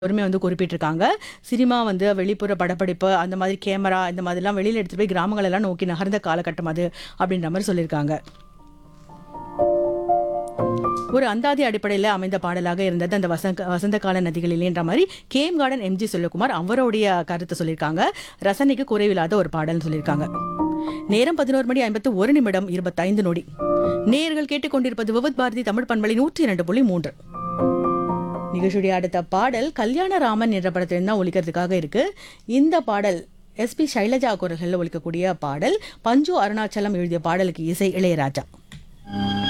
அவருமே வந்து குறிப்பிட்டிருக்காங்க சினிமா வந்து வெளிப்புற படப்பிடிப்பு அந்த மாதிரி கேமரா இந்த மாதிரிலாம் வெளியில் எடுத்துகிட்டு போய் கிராமங்கள் எல்லாம் நோக்கி நகர்ந்த காலகட்டம் அது அப்படின்ற மாதிரி சொல்லியிருக்காங்க ஒரு அந்தாதி அடிப்படையில் அமைந்த பாடலாக இருந்தது அந்த வசந்த வசந்த கால நதிகளிலேன்ற மாதிரி கேம் கார்டன் எம்ஜி செல்வகுமார் அவருடைய கருத்தை சொல்லியிருக்காங்க ரசனைக்கு குறைவில்லாத ஒரு பாடல்னு சொல்லியிருக்காங்க நேரம் பதினோரு மணி ஐம்பத்து ஒரு நிமிடம் இருபத்தைந்து நொடி நேயர்கள் கேட்டுக்கொண்டிருப்பது விவத் பாரதி தமிழ் பண்பலை நூற்றி இரண்டு புள்ளி மூன்று நிகழ்ச்சியுடைய அடுத்த பாடல் கல்யாணராமன் என்ற படத்திலிருந்து தான் ஒலிக்கிறதுக்காக இருக்கு இந்த பாடல் எஸ்பி சைலஜா குரல்களில் ஒலிக்கக்கூடிய பாடல் பஞ்சு அருணாச்சலம் எழுதிய பாடலுக்கு இசை இளையராஜா